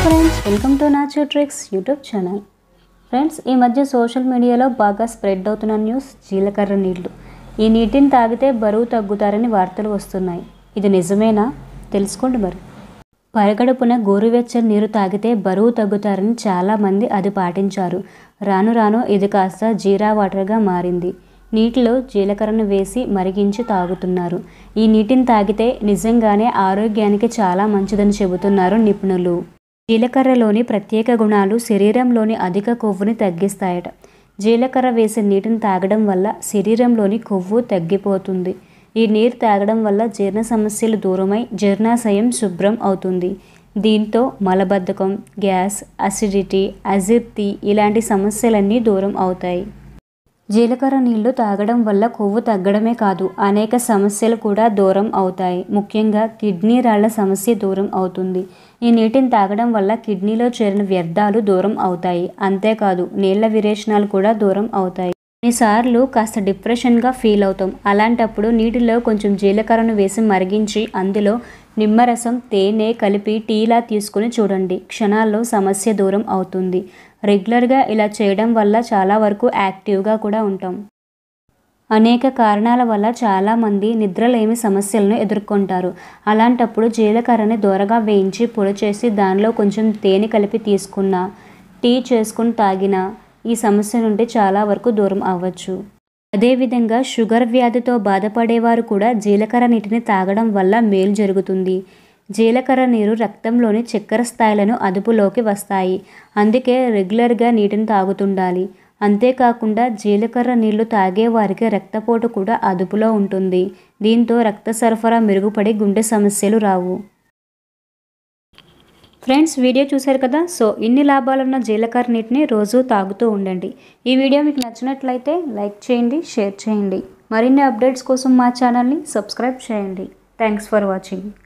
friends welcome to nature tricks YouTube channel friends ఈ మధ్య social మీడియాలో బాగా స్ప్రెడ్ అవుతున్న న్యూస్ జీలకర్ర నీళ్లు ఈ నీటిని తాగితే బరువు తగ్గుతారని వార్తలు వస్తున్నాయి ఇది నిజమేనా తెలుసుకోండి మరి పరగడుపున గోరువెచ్చని నీరు తాగితే బరువు తగ్గుతారని చాలామంది అది పాటించారు రాను రాను ఇది కాస్త జీరా వాటర్గా మారింది నీటిలో జీలకర్రను వేసి మరిగించి తాగుతున్నారు ఈ నీటిని తాగితే నిజంగానే ఆరోగ్యానికి చాలా మంచిదని చెబుతున్నారు నిపుణులు జీలకర్రలోని ప్రత్యేక గుణాలు శరీరంలోని అధిక కొవ్వుని తగ్గిస్తాయట జీలకర్ర వేసి నీటిని తాగడం వల్ల శరీరంలోని కొవ్వు తగ్గిపోతుంది ఈ నీరు తాగడం వల్ల జీర్ణ సమస్యలు దూరమై జీర్ణాశయం శుభ్రం అవుతుంది దీంతో మలబద్ధకం గ్యాస్ అసిడిటీ అజిర్తి ఇలాంటి సమస్యలన్నీ దూరం అవుతాయి జీలకర్ర నీళ్లు తాగడం వల్ల కొవ్వు తగ్గడమే కాదు అనేక సమస్యలు కూడా దూరం అవుతాయి ముఖ్యంగా కిడ్నీ రాళ్ల సమస్య దూరం అవుతుంది ఈ నీటిని తాగడం వల్ల కిడ్నీలో చేరిన వ్యర్థాలు దూరం అవుతాయి అంతేకాదు నీళ్ల విరేచనాలు కూడా దూరం అవుతాయి కొన్నిసార్లు కాస్త డిప్రెషన్గా ఫీల్ అవుతాం అలాంటప్పుడు నీటిలో కొంచెం జీలకర్రను వేసి మరిగించి అందులో నిమ్మరసం తేనె కలిపి టీలా తీసుకుని చూడండి క్షణాల్లో సమస్య దూరం అవుతుంది రెగ్యులర్గా ఇలా చేయడం వల్ల చాలా వరకు యాక్టివ్గా కూడా ఉంటాం అనేక కారణాల వల్ల చాలామంది నిద్రలేమి సమస్యలను ఎదుర్కొంటారు అలాంటప్పుడు జీలకర్రని దూరగా వేయించి పొడి చేసి దానిలో కొంచెం తేనె కలిపి తీసుకున్న టీ చేసుకుని తాగిన ఈ సమస్య నుండి చాలా వరకు దూరం అవ్వచ్చు అదేవిధంగా షుగర్ వ్యాధితో బాధపడేవారు కూడా జీలకర్ర నీటిని తాగడం వల్ల మేలు జరుగుతుంది జీలకర్ర నీరు రక్తంలోని చక్కెర స్థాయిలను అదుపులోకి వస్తాయి అందుకే రెగ్యులర్గా నీటిని తాగుతుండాలి అంతేకాకుండా జీలకర్ర నీళ్లు తాగే వారికి రక్తపోటు కూడా అదుపులో ఉంటుంది దీంతో రక్త సరఫరా మెరుగుపడి గుండె సమస్యలు రావు ఫ్రెండ్స్ వీడియో చూశారు కదా సో ఇన్ని లాభాలున్న జీలకర్ర నీటిని రోజు తాగుతూ ఉండండి ఈ వీడియో మీకు నచ్చినట్లయితే లైక్ చేయండి షేర్ చేయండి మరిన్ని అప్డేట్స్ కోసం మా ఛానల్ని సబ్స్క్రైబ్ చేయండి థ్యాంక్స్ ఫర్ వాచింగ్